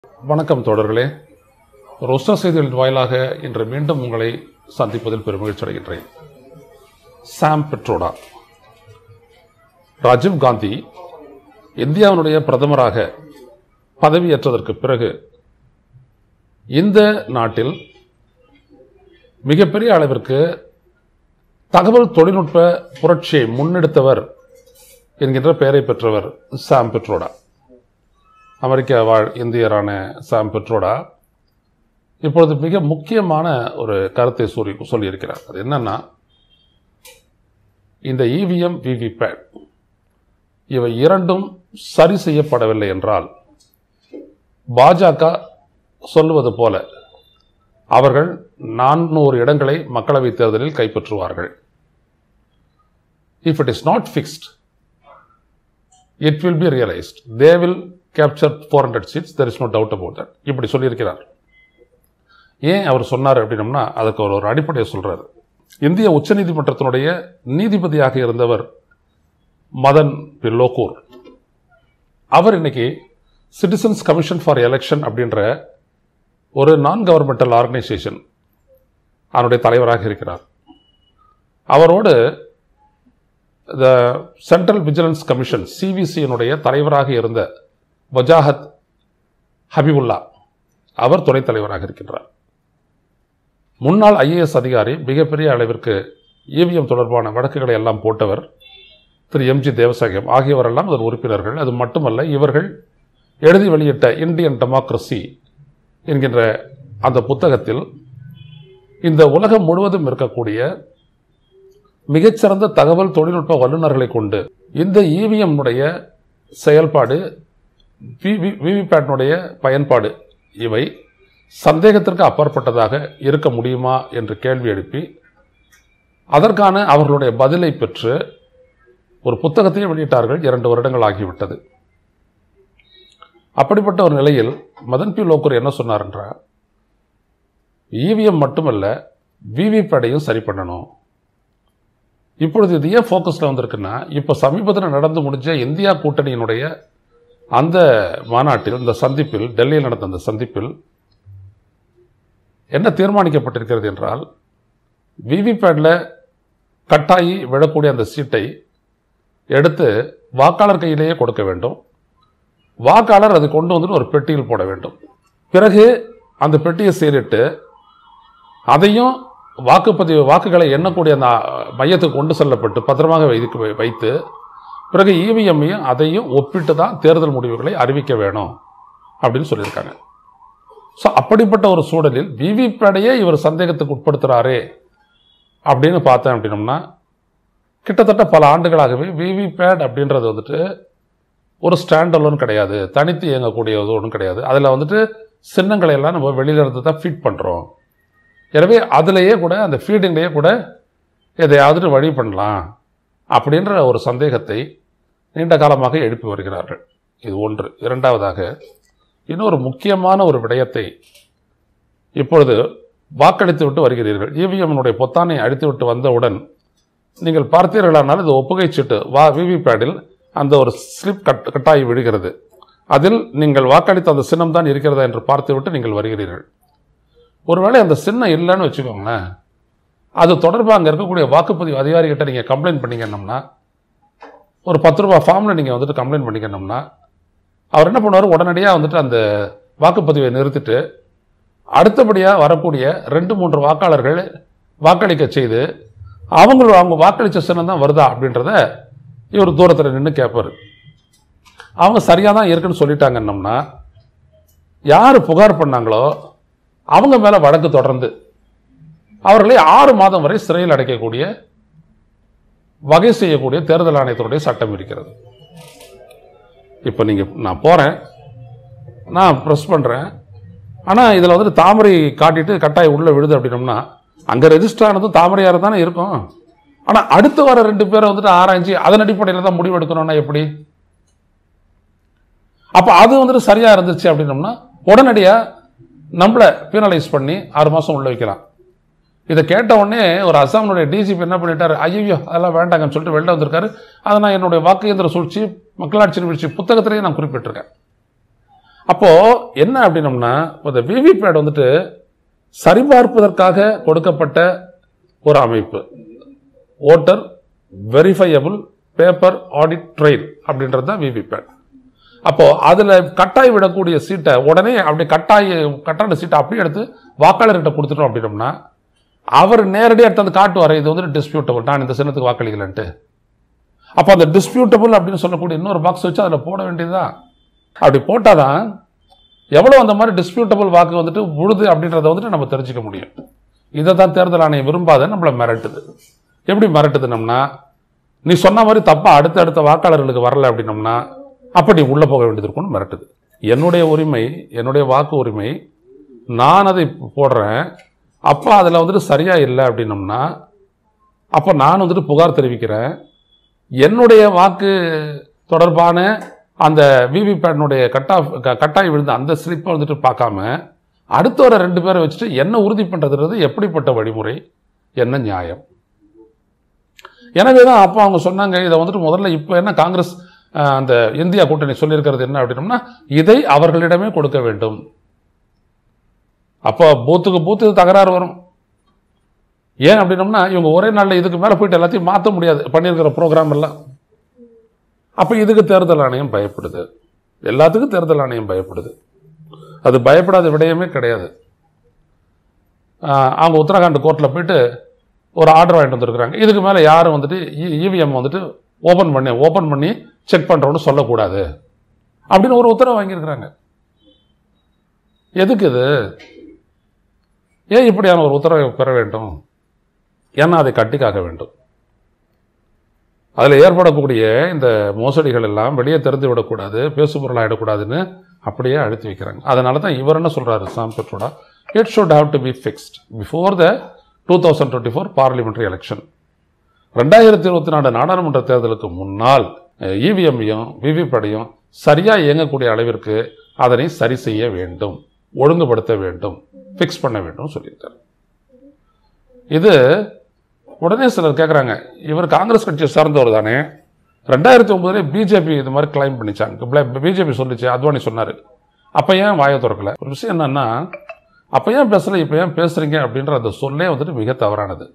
வணக்கம் தோழர்களே ரோஸ்டா செய்திகளின் வாயிலாக இன்று மீண்டும் உங்களை சந்திப்பதில் பெருமகிழ்ச்சி அடைகின்றேன் சாம் பெட்ரோடா ராஜீவ் காந்தி இந்தியாவினுடைய பிரதமராக பதவியேற்றதற்கு பிறகு இந்த நாட்டில் மிகப்பெரிய அளவிற்கு தகவல் தொழில்நுட்ப புரட்சியை முன்னெடுத்தவர் என்கின்ற பெயரை பெற்றவர் சாம் பெட்ரோடா அமெரிக்க வாழ் இந்தியரான சாம் பெட்ரோடா இப்பொழுது மிக முக்கியமான ஒரு கருத்தை சொல்லி சொல்லியிருக்கிறார் அது என்னன்னா இந்த இவிஎம் விவிபேட் இவை இரண்டும் சரி செய்யப்படவில்லை என்றால் பாஜக சொல்லுவது போல அவர்கள் நானூறு இடங்களை மக்களவைத் தேர்தலில் கைப்பற்றுவார்கள் if it is not fixed it will be realised they will capture four hundred seats there is no doubt about that இப்படி சொல்லியிருக்கிறார் ஏன் அவர் சொன்னார் அப்படின்னம்னா அதுக்கு ஒரு ஒரு அடிப்படையை சொல்றாரு இந்திய உச்சநீதிமன்றத்தினுடைய நீதிபதியாக இருந்தவர் மதன் பி லோகூர் அவர் இன்னைக்கு சிட்டிசன்ஸ் கமிஷன் ஃபார் எலெக்ஷன் அப்படின்ற ஒரு நான் கவர்மெண்டல் ஆர்கனைசேஷன் அதனுடைய தலைவராக இருக்கிறார் அவரோடு த சென்ட்ரல் விஜிலன்ஸ் கமிஷன் சிவிசியினுடைய தலைவராக இருந்த வஜாஹத் ஹபிபுல்லா அவர் துணைத் தலைவராக இருக்கின்றார் முன்னாள் ஐஏஎஸ் அதிகாரி மிகப்பெரிய அளவிற்கு இவிஎம் தொடர்பான வழக்குகளை எல்லாம் போட்டவர் திரு எம்ஜி தேவசாயம் ஆகியோரெல்லாம் அதன் உறுப்பினர்கள் அது மட்டுமல்ல இவர்கள் எழுதி வெளியிட்ட இந்தியன் டெமோக்ரஸி என்கின்ற அந்த புத்தகத்தில் இந்த உலகம் முழுவதும் இருக்கக்கூடிய மிகச்சிறந்த தகவல் தொழில்நுட்ப வல்லுநர்களை கொண்டு இந்த இவிஎம் உடைய செயல்பாடு விவிபேட்டினுடைய பயன்பாடு இவை சந்தேகத்திற்கு அப்பாற்பட்டதாக இருக்க முடியுமா என்று கேள்வி எழுப்பி அதற்கான அவர்களுடைய பதிலை பெற்று ஒரு புத்தகத்தையும் வெளியிட்டார்கள் இரண்டு வருடங்கள் ஆகிவிட்டது அப்படிப்பட்ட ஒரு நிலையில் மதன் பி லோக்கூர் என்ன சொன்னார் என்றால் இவிஎம் மட்டுமல்ல விவிபேடையும் சரி பண்ணணும் இப்பொழுது இது ஏன் ஃபோக்கஸில் வந்திருக்குன்னா இப்போ சமீபத்தில் நடந்து முடிஞ்ச இந்தியா கூட்டணியினுடைய அந்த மாநாட்டில் இந்த சந்திப்பில் டெல்லியில் நடந்த அந்த சந்திப்பில் என்ன தீர்மானிக்கப்பட்டிருக்கிறது என்றால் விவிபேடில் கட்டாயி விழக்கூடிய அந்த சீட்டை எடுத்து வாக்காளர் கையிலேயே கொடுக்க வேண்டும் வாக்காளர் அதை கொண்டு வந்துட்டு ஒரு பெட்டியில் போட வேண்டும் பிறகு அந்த பெட்டியை சேரிட்டு அதையும் வாக்குப்பதிவு வாக்குகளை எண்ணக்கூடிய அந்த மையத்துக்கு கொண்டு செல்லப்பட்டு பத்திரமாக வைத்து வைத்து பிறகு இவிஎம்மையும் அதையும் ஒப்பிட்டு தான் தேர்தல் முடிவுகளை அறிவிக்க வேணும் அப்படின்னு சொல்லியிருக்காங்க ஸோ அப்படிப்பட்ட ஒரு சூழலில் விவிபேடையே இவர் சந்தேகத்துக்கு உட்படுத்துகிறாரே அப்படின்னு பார்த்தேன் அப்படின்னம்னா கிட்டத்தட்ட பல ஆண்டுகளாகவே விவிபேட் அப்படின்றது வந்துட்டு ஒரு ஸ்டாண்ட் அலோன் கிடையாது தனித்து இயங்கக்கூடிய ஒன்றும் கிடையாது அதில் வந்துட்டு சின்னங்களை எல்லாம் நம்ம வெளியில இருந்து தான் ஃபீட் பண்ணுறோம் எனவே அதிலேயே கூட அந்த ஃபீடிங்லேயே கூட எதையாவது வழி பண்ணலாம் அப்படின்ற ஒரு சந்தேகத்தை நீண்ட காலமாக எழுப்பி வருகிறார்கள் இது ஒன்று இரண்டாவதாக இன்னொரு முக்கியமான ஒரு விடயத்தை இப்பொழுது வாக்களித்து விட்டு வருகிறீர்கள் இவிஎம்னுடைய பொத்தானை அடித்து விட்டு வந்தவுடன் நீங்கள் பார்த்தீர்களானால் இது ஒப்புகை சீட்டு வா விவிபேடில் அந்த ஒரு ஸ்லிப் கட் கட்டாயி விழுகிறது அதில் நீங்கள் வாக்களித்த அந்த சின்னம் தான் இருக்கிறதா என்று பார்த்துவிட்டு நீங்கள் வருகிறீர்கள் ஒருவேளை அந்த சின்னம் இல்லைன்னு வச்சுக்கோங்களேன் அது தொடர்பாக அங்கே இருக்கக்கூடிய வாக்குப்பதிவு அதிகாரிகிட்ட நீங்கள் கம்ப்ளைண்ட் பண்ணிக்கணும்னா ஒரு பத்து ரூபா ஃபார்மில் நீங்கள் வந்துட்டு கம்ப்ளைண்ட் பண்ணிக்கணும்னா அவர் என்ன பண்ணுவார் உடனடியாக வந்துட்டு அந்த வாக்குப்பதிவை நிறுத்திட்டு அடுத்தபடியாக வரக்கூடிய ரெண்டு மூன்று வாக்காளர்கள் வாக்களிக்க செய்து அவங்க அவங்க வாக்களித்த சின்னம் தான் வருதா அப்படின்றத இவர் தூரத்தில் நின்று கேட்பார் அவங்க சரியாக தான் இருக்குன்னு சொல்லிட்டாங்கன்னம்னா யார் புகார் பண்ணாங்களோ அவங்க மேலே வழக்கு தொடர்ந்து அவர்களை ஆறு மாதம் வரை சிறையில் அடைக்கக்கூடிய வகை செய்யக்கூடிய தேர்தல் ஆணையத்தினுடைய சட்டம் இருக்கிறது இப்போ நீங்கள் நான் போகிறேன் நான் ப்ரெஸ் பண்ணுறேன் ஆனால் இதில் வந்துட்டு தாமரை காட்டிட்டு கட்டாயம் உள்ளே விழுது அப்படின்னோம்னா அங்கே ரெஜிஸ்டர் ஆனதும் தாமரையாக தானே இருக்கும் ஆனால் அடுத்து வர ரெண்டு பேரை வந்துட்டு ஆராய்ச்சி அதன் அடிப்படையில் தான் முடிவு எடுக்கணும்னா எப்படி அப்போ அது வந்துட்டு சரியாக இருந்துச்சு அப்படின்னோம்னா உடனடியாக நம்மளை பீனலைஸ் பண்ணி ஆறு மாதம் உள்ள வைக்கலாம் இதை கேட்ட உடனே ஒரு அசாமினுடைய டிஜிபி என்ன பண்ணிட்டாரு ஐயோ அதெல்லாம் வேண்டாங்கன்னு சொல்லிட்டு வெளில வந்திருக்காரு அதை நான் என்னுடைய வாக்கு இயந்திர சூழ்ச்சி மக்களாட்சி நிகழ்ச்சி புத்தகத்திலேயே நான் குறிப்பிட்டிருக்கேன் அப்போ என்ன அப்படின்னம்னா இந்த விவிபேட் வந்துட்டு சரிபார்ப்பதற்காக கொடுக்கப்பட்ட ஒரு அமைப்பு voter verifiable paper audit trail அப்படின்றது தான் விவிபேட் அப்போ அதுல கட்டாய் விடக்கூடிய சீட்டை உடனே அப்படி கட்டாய கட்டான சீட்டை அப்படியே எடுத்து வாக்காளர்கிட்ட கொடுத்துட்டோம் அப்படின்னம்னா அவர் நேரடியாக எடுத்து வந்து காட்டுவார் இது வந்து டிஸ்பியூட்டபிள் நான் இந்த சின்னத்துக்கு வாக்களிக்கலன்ட்டு அப்போ அந்த டிஸ்பியூட்டபிள் அப்படின்னு சொல்லக்கூடிய இன்னொரு பாக்ஸ் வச்சு அதில் போட வேண்டியதுதான் அப்படி போட்டாதான் எவ்வளோ அந்த மாதிரி டிஸ்பியூட்டபிள் வாக்கு வந்துட்டு உழுது அப்படின்றத வந்துட்டு நம்ம தெரிஞ்சுக்க முடியும் இதை தான் தேர்தல் ஆணையம் விரும்பாத நம்மளை மிரட்டுது எப்படி மிரட்டுதுனம்னா நீ சொன்ன மாதிரி தப்பா அடுத்த அடுத்த வாக்காளர்களுக்கு வரல அப்படின்னம்னா அப்ப நீ உள்ள போக வேண்டியது இருக்கும்னு மிரட்டுது என்னுடைய உரிமை என்னுடைய வாக்கு உரிமை நான் அதை போடுறேன் அப்போ அதில் வந்துட்டு சரியா இல்லை அப்படின்னம்னா அப்போ நான் வந்துட்டு புகார் தெரிவிக்கிறேன் என்னுடைய வாக்கு தொடர்பான அந்த விவிபேட்டினுடைய கட்டா க- கட்டாயம் விழுந்த அந்த ஸ்லிப்பை வந்துட்டு பார்க்காம அடுத்த ஒரு ரெண்டு பேரை வச்சுட்டு என்ன உறுதி பண்ணுறதுன்றது எப்படிப்பட்ட வழிமுறை என்ன நியாயம் எனவே தான் அப்போ அவங்க சொன்னாங்க இதை வந்துட்டு முதல்ல இப்போ என்ன காங்கிரஸ் அஹ், அந்த இந்தியா கூட்டணி சொல்லியிருக்கிறது என்ன அப்படின்னம்னா இதை அவர்களிடமே கொடுக்க வேண்டும் அப்போ பூத்துக்கு பூத்து தகராறு வரும் ஏன் அப்படின்னம்னா இவங்க ஒரே நாளில் இதுக்கு மேலே போயிட்டு எல்லாத்தையும் மாற்ற முடியாது பண்ணியிருக்கிற ப்ரோக்ராம் எல்லாம் அப்போ இதுக்கு தேர்தல் ஆணையம் பயப்படுது எல்லாத்துக்கும் தேர்தல் ஆணையம் பயப்படுது அது பயப்படாத விடயமே கிடையாது ஆஹ் அவங்க உத்தரகாண்ட் கோர்ட்டில் போயிட்டு ஒரு ஆர்டர் வாங்கிட்டு வந்திருக்கிறாங்க இதுக்கு மேலே யாரும் வந்துட்டு இவிஎம் வந்துட்டு ஓப்பன் பண்ணி ஓப்பன் பண்ணி செக் பண்ணுறோன்னு சொல்லக்கூடாது அப்படின்னு ஒரு உத்தரவு வாங்கியிருக்கிறாங்க எதுக்கு இது ஏன் இப்படியான ஒரு உத்தரவை பெற வேண்டும் ஏன்னா அதை கட்டி காக்க வேண்டும் அதில் ஏற்படக்கூடிய இந்த மோசடிகள் எல்லாம் வெளியே தெரிந்து விடக்கூடாது பேசுபொருளாயிடக்கூடாதுன்னு அப்படியே அழுத்தி வைக்கிறாங்க அதனால தான் இவர் என்ன சொல்றாரு Sam Pitroda it should have to be fixed before the two thousand twenty four parliamentary election ரெண்டாயிரத்தி இருபத்தி நாலு நாடாளுமன்ற தேர்தலுக்கு முன்னால் இவிஎம்மையும் விவிபேடையும் சரியாக இயங்கக்கூடிய அளவிற்கு அதனை சரி செய்ய வேண்டும் ஒழுங்குபடுத்த வேண்டும் ஃபிக்ஸ் பண்ண வேண்டும் சொல்லியிருக்காரு இது உடனே சிலர் கேட்குறாங்க இவர் காங்கிரஸ் கட்சியை சார்ந்தவர் தானே ரெண்டாயிரத்தி ஒன்பதுல பிஜேபி இது மாதிரி கிளைம் பண்ணிச்சாங்க பிஜேபி சொல்லிச்சு அத்வானி சொன்னார் அப்போ ஏன் வாயை திறக்கல ஒரு விஷயம் என்னன்னா அப்போ ஏன் பேசல இப்போ ஏன் பேசுறீங்க அப்படின்ற அந்த சொல்லே வந்துட்டு மிக தவறானது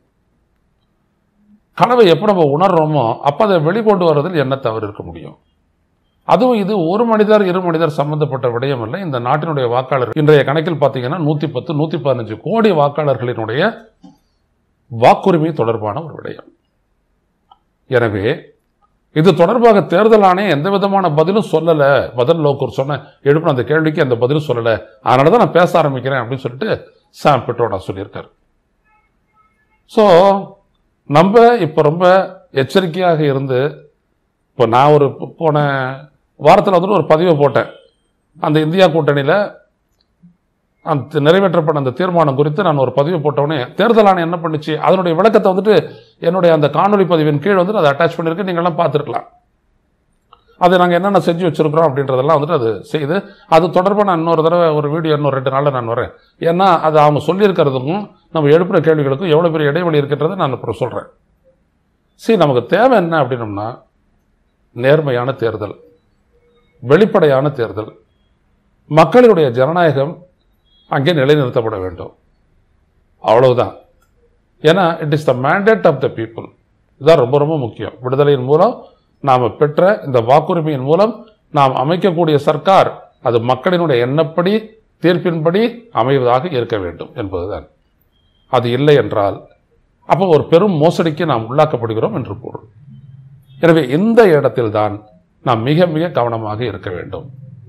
கனவை எப்போ நம்ம உணர்றோமோ அப்போ அதை வெளிக்கொண்டு வர்றதில் என்ன தவறு இருக்க முடியும் அதுவும் இது ஒரு மனிதர் இரு மனிதர் சம்பந்தப்பட்ட விடயம் இல்லை இந்த நாட்டினுடைய வாக்காளர் இன்றைய கணக்கில் பார்த்தீங்கன்னா நூற்றி பத்து நூற்றி பதினஞ்சு கோடி வாக்காளர்களினுடைய வாக்குரிமை தொடர்பான ஒரு விடயம் எனவே இது தொடர்பாக தேர்தல் ஆணையம் எந்த விதமான பதிலும் சொல்லல பதில் லோக்கூர் சொன்ன எழுப்பின அந்த கேள்விக்கு அந்த பதிலும் சொல்லல அதனால தான் நான் பேச ஆரம்பிக்கிறேன் அப்படின்னு சொல்லிட்டு சாம் பெட்ரோடா சொல்லியிருக்காரு ஸோ நம்ம இப்போ ரொம்ப எச்சரிக்கையாக இருந்து இப்போ நான் ஒரு போ- போன வாரத்தில் வந்துட்டு ஒரு பதிவை போட்டேன் அந்த இந்தியா கூட்டணியில் அந்த நிறைவேற்றப்பட்ட அந்த தீர்மானம் குறித்து நான் ஒரு பதிவு போட்டவுடனே தேர்தல் ஆணையம் என்ன பண்ணுச்சு அதனுடைய விளக்கத்தை வந்துட்டு என்னுடைய அந்த காணொளி பதிவின் கீழ் வந்துட்டு அதை அட்டாச் பண்ணியிருக்கு நீங்கள்லாம் பார்த்துருக்கலாம் அது நாங்கள் என்னென்ன செஞ்சு வச்சிருக்கிறோம் அப்படின்றதெல்லாம் வந்துட்டு அது செய்து அது தொடர்பாக நான் இன்னொரு தடவை ஒரு வீடியோ இன்னொரு ரெண்டு நாளில் நான் வரேன் ஏன்னா அது அவங்க சொல்லியிருக்கிறதுக்கும் நம்ம எழுப்புற கேள்விகளுக்கும் எவ்வளோ பெரிய இடைவெளி இருக்கின்றதை நான் அப்புறம் சொல்கிறேன் சரி நமக்கு தேவை என்ன அப்படின்னம்னா நேர்மையான தேர்தல் வெளிப்படையான தேர்தல் மக்களுடைய ஜனநாயகம் அங்கே நிலைநிறுத்தப்பட வேண்டும் அவ்வளவுதான் ஏன்னா it is the mandate of the people இதுதான் ரொம்ப ரொம்ப முக்கியம் விடுதலையின் மூலம் நாம் பெற்ற இந்த வாக்குரிமையின் மூலம் நாம் அமைக்கக்கூடிய சர்க்கார் அது மக்களினுடைய எண்ணப்படி தீர்ப்பின்படி அமைவதாக இருக்க வேண்டும் என்பதுதான் அது இல்லை என்றால் அப்போ ஒரு பெரும் மோசடிக்கு நாம் உள்ளாக்கப்படுகிறோம் என்று பொருள் எனவே இந்த இடத்தில்தான் நாம் மிக மிக கவனமாக இருக்க வேண்டும்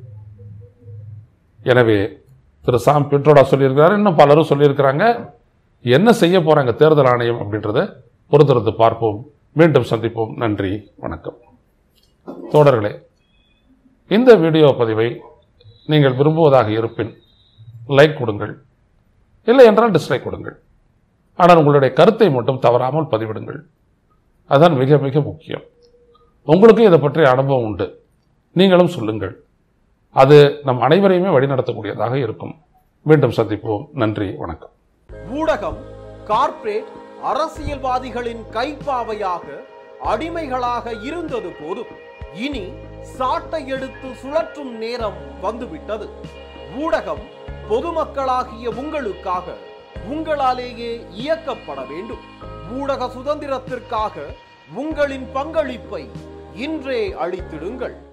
எனவே திரு சாம் பிட்ரோடா சொல்லியிருக்கிறார் இன்னும் பலரும் சொல்லியிருக்கிறாங்க என்ன செய்ய போறாங்க தேர்தல் ஆணையம் அப்படின்றத பொறுத்திருந்து பார்ப்போம் மீண்டும் சந்திப்போம் நன்றி வணக்கம் தோழர்களே இந்த வீடியோ பதிவை நீங்கள் விரும்புவதாக இருப்பின் லைக் கொடுங்கள் இல்லை என்றால் டிஸ்லைக் கொடுங்கள் ஆனால் உங்களுடைய கருத்தை மட்டும் தவறாமல் பதிவிடுங்கள் அதுதான் மிக மிக முக்கியம் உங்களுக்கும் இதை பற்றிய அனுபவம் உண்டு நீங்களும் சொல்லுங்கள் அது நம் அனைவரையுமே வழிநடத்தக்கூடியதாக இருக்கும் மீண்டும் சந்திப்போம் நன்றி வணக்கம் ஊடகம் கார்ப்பரேட் அரசியல்வாதிகளின் கைப்பாவையாக அடிமைகளாக இருந்தது போதும் இனி சாட்டை எடுத்து சுழற்றும் நேரம் வந்துவிட்டது ஊடகம் பொதுமக்களாகிய உங்களுக்காக உங்களாலேயே இயக்கப்பட வேண்டும் ஊடக சுதந்திரத்திற்காக உங்களின் பங்களிப்பை இன்றே அளித்திடுங்கள்